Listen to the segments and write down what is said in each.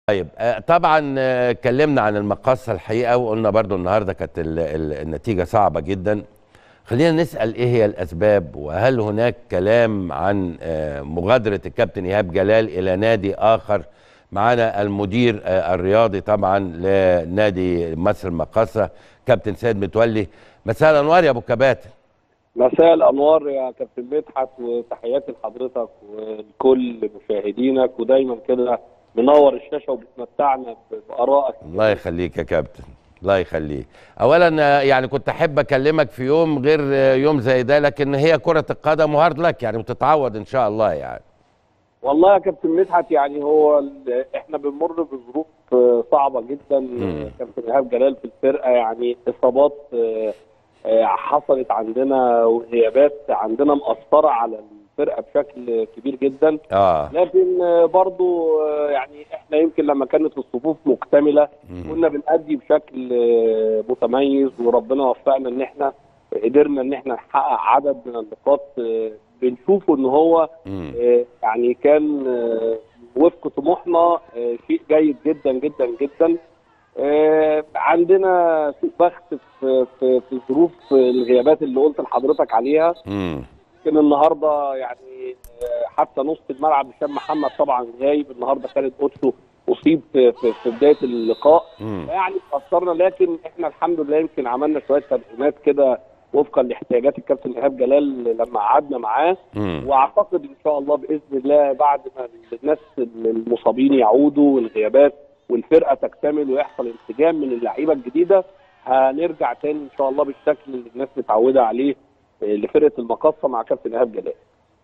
طيب آه، طبعا آه، اتكلمنا عن المقاصة الحقيقة وقلنا برضو النهاردة كانت ال- ال- النتيجة صعبة جدا خلينا نسأل ايه هي الأسباب وهل هناك كلام عن آه، مغادرة الكابتن إيهاب جلال إلى نادي آخر معانا المدير آه، الرياضي طبعا لنادي مصر المقاصة كابتن سيد متولي مساء الأنوار يا أبو كباتن مساء الانوار يا كابتن مدحت وتحياتي لحضرتك ولكل مشاهدينك ودايما كده منور الشاشه وبتمتعنا بارائك الله يخليك يا كابتن الله يخليك اولا آه، يعني كنت احب اكلمك في يوم غير آه، يوم زي ده لكن هي كرة القدم وهارد لك يعني وتتعوض ان شاء الله يعني والله يا كابتن مدحت يعني هو ال- احنا بنمر بظروف آه، صعبه جدا مم. كابتن ايهاب جلال في الفرقه يعني اصابات آه، آه، حصلت عندنا وغيابات عندنا مأثره على الفرقه بشكل كبير جدا اه لكن آه، برضو آه، يعني احنا يمكن لما كانت الصفوف مكتمله مم. كنا بنأدي بشكل آه، متميز وربنا وفقنا ان احنا قدرنا ان احنا نحقق عدد من النقاط آه، بنشوفه ان هو مم. آه، يعني كان آه، وفق طموحنا آه، شيء جيد جدا جدا جدا آه، عندنا سوء بخت في في في ظروف الغيابات اللي قلت لحضرتك عليها مم. يمكن النهارده يعني آه، حتى نص الملعب هشام محمد طبعا غايب النهارده خالد اوتسو اصيب في, في, في بدايه اللقاء مم. يعني اتاثرنا لكن احنا الحمد لله يمكن عملنا شويه تدعيمات كده وفقا لاحتياجات الكابتن ايهاب جلال لما قعدنا معاه مم. واعتقد ان شاء الله باذن الله بعد ما الناس المصابين يعودوا والغيابات والفرقه تكتمل ويحصل انسجام من اللعيبه الجديده هنرجع تاني ان شاء الله بالشكل اللي الناس متعوده عليه آه، لفرقه المقصه مع كابتن ايهاب جلال.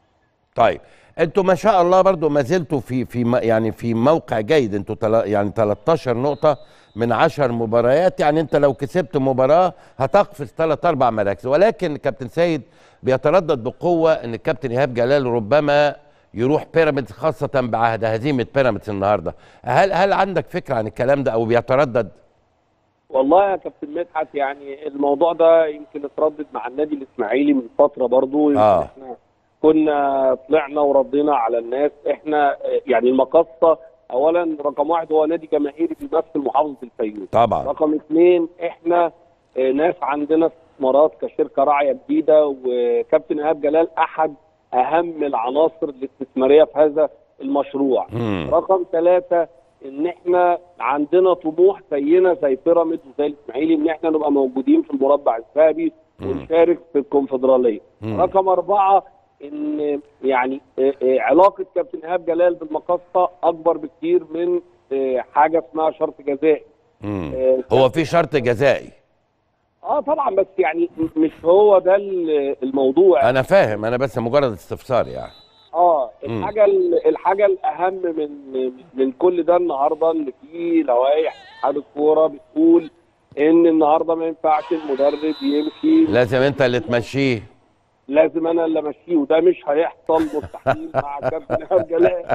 طيب انتوا ما شاء الله برضو ما زلتوا في في م- يعني في موقع جيد انتوا تلا يعني 13 نقطة من 10 مباريات يعني انت لو كسبت مباراة هتقفز ثلاث اربع مراكز ولكن كابتن سيد بيتردد بقوة ان الكابتن ايهاب جلال ربما يروح بيراميدز خاصة بعد هزيمة بيراميدز النهاردة هل هل عندك فكرة عن الكلام ده او بيتردد والله يا كابتن مدحت يعني الموضوع ده يمكن اتردد مع النادي الاسماعيلي من فتره برضو يمكن آه. احنا كنا طلعنا وردينا على الناس احنا آه، يعني المقصه اولا رقم واحد هو نادي جماهيري بيمثل محافظه الفيوم طبعا رقم اثنين احنا آه، ناس عندنا استثمارات كشركه راعيه جديده وكابتن ايهاب جلال احد اهم العناصر الاستثماريه في هذا المشروع مم. رقم ثلاثة ان احنا عندنا طموح زينا زي بيراميدز وزي الاسماعيلي ان احنا نبقى موجودين في المربع الذهبي مم. ونشارك في الكونفدراليه. مم. رقم أربعة ان يعني آه، آه، علاقة كابتن ايهاب جلال بالمقصة اكبر بكتير من آه، حاجة اسمها شرط جزائي. مم. آه، هو في شرط جزائي اه طبعا بس يعني م- مش هو ده ال- الموضوع انا فاهم انا بس مجرد استفسار يعني اه مم. الحاجه ال- الحاجه الاهم من من كل ده النهارده ان في لوائح اتحاد الكوره بتقول ان النهارده ما ينفعش المدرب يمشي لازم انت اللي تمشيه لازم انا اللي امشيه وده مش هيحصل مستحيل مع كابتن ايهاب جلال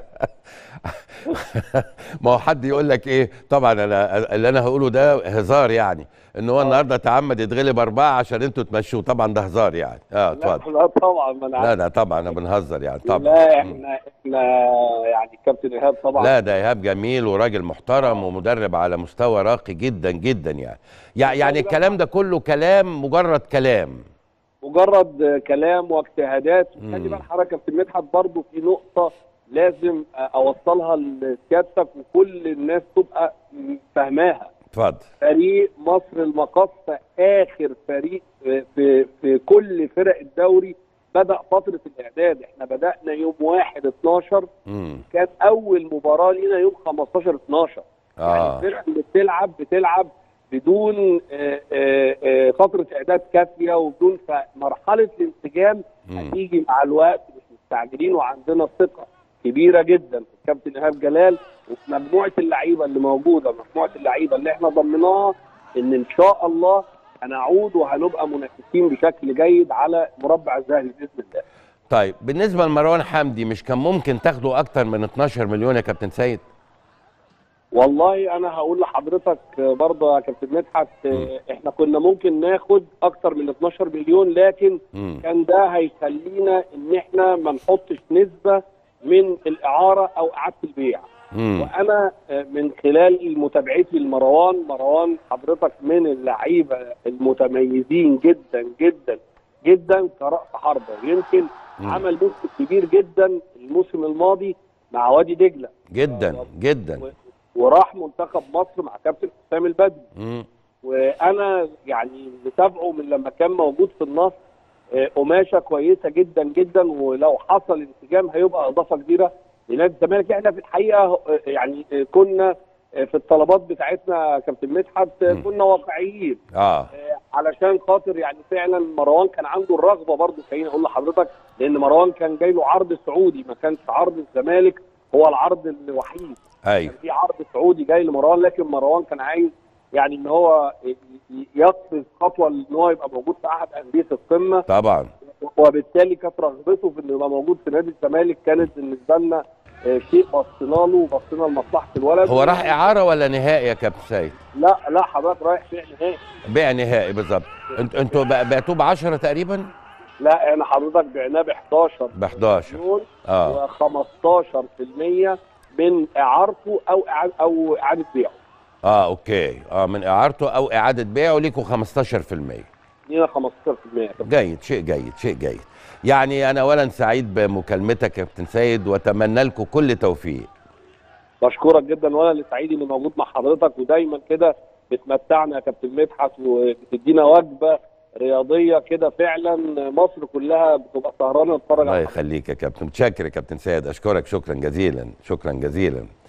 ما هو حد يقول لك ايه طبعا انا اللي انا هقوله ده هزار يعني ان هو النهارده تعمد يتغلب اربعه عشان انتوا تمشوه طبعا ده هزار يعني اه لا, اتفضل لا طبعا ما انا لا عارف. لا طبعا انا بنهزر يعني طبعا لا مم. احنا احنا يعني كابتن ايهاب طبعا لا ده ايهاب جميل وراجل محترم ومدرب على مستوى راقي جدا جدا يعني يع- يعني الكلام ده كله كلام مجرد كلام مجرد كلام واجتهادات مم. خلي بال حضرتك يا كابتن مدحت برضه في نقطه لازم اوصلها لسيادتك وكل الناس تبقى فاهماها اتفضل فريق مصر المقصه اخر فريق في, في, في كل فرق الدوري بدا فتره الاعداد احنا بدانا يوم 1 12 امم كان اول مباراه لينا يوم 15 12 يعني اه الفرقه اللي بتلعب بتلعب بدون آه، آه، آه، فتره اعداد كافيه وبدون مرحله الانسجام مم. هتيجي مع الوقت مش مستعجلين وعندنا ثقه كبيره جدا في الكابتن ايهاب جلال وفي مجموعه اللعيبه اللي موجوده مجموعه اللعيبه اللي احنا ضمناها ان ان شاء الله هنعود وهنبقى منافسين بشكل جيد على مربع الذهبي باذن الله. طيب بالنسبه لمروان حمدي مش كان ممكن تاخدوا اكتر من 12 مليون يا كابتن سيد والله انا هقول لحضرتك برضه يا كابتن مدحت احنا كنا ممكن ناخد اكتر من 12 مليون لكن مم. كان ده هيخلينا ان احنا ما نحطش نسبه من الاعاره او اعاده البيع مم. وانا آه، من خلال متابعتي لمروان مروان حضرتك من اللعيبه المتميزين جدا جدا جدا كرأس حربه ويمكن مم. عمل موسم كبير جدا الموسم الماضي مع وادي دجله جدا جدا و- وراح منتخب مصر مع كابتن حسام البدري مم. وانا يعني متابعه من لما كان موجود في النصر آه، قماشه كويسه جدا جدا ولو حصل انسجام هيبقى اضافه كبيره لنادي الزمالك احنا في الحقيقه آه، يعني آه، كنا آه، في الطلبات بتاعتنا يا كابتن مدحت آه، مم. كنا واقعيين اه آه، علشان خاطر يعني فعلا مروان كان عنده الرغبه برضه خليني اقول لحضرتك لان مروان كان جاي له عرض سعودي ما كانش عرض الزمالك هو العرض الوحيد ايوه كان في عرض سعودي جاي لمروان لكن مروان كان عايز يعني ان هو ي- ي- يقفز خطوه ان هو يبقى موجود في احد انديه القمه طبعا وبالتالي كانت رغبته في انه يبقى موجود في نادي الزمالك كانت بالنسبه لنا آه، شيء بصينا له وبصينا لمصلحه الولد هو راح اعاره ولا نهائي يا كابتن سيد لا لا حضرتك رايح فين نهائي بيع نهائي بالظبط انت انتوا بقى- بعتوه ب 10 تقريبا لا احنا حضرتك بعناه ب 11 ب 11 مليون اه و15% من اعارته او إعادة او اعاده بيعه اه اوكي اه من اعارته او اعاده بيعه ليكوا 15% لينا 15% جيد شيء جيد شيء جيد يعني انا اولا سعيد بمكالمتك يا كابتن سيد واتمنى لكم كل توفيق بشكرك جدا وانا اللي سعيد اني موجود مع حضرتك ودايما كده بتمتعنا يا كابتن مدحت وبتدينا وجبه رياضيه كده فعلا مصر كلها بتبقى سهرانه تتفرج الله على يخليك يا كابتن متشكر يا كابتن سيد اشكرك شكرا جزيلا شكرا جزيلا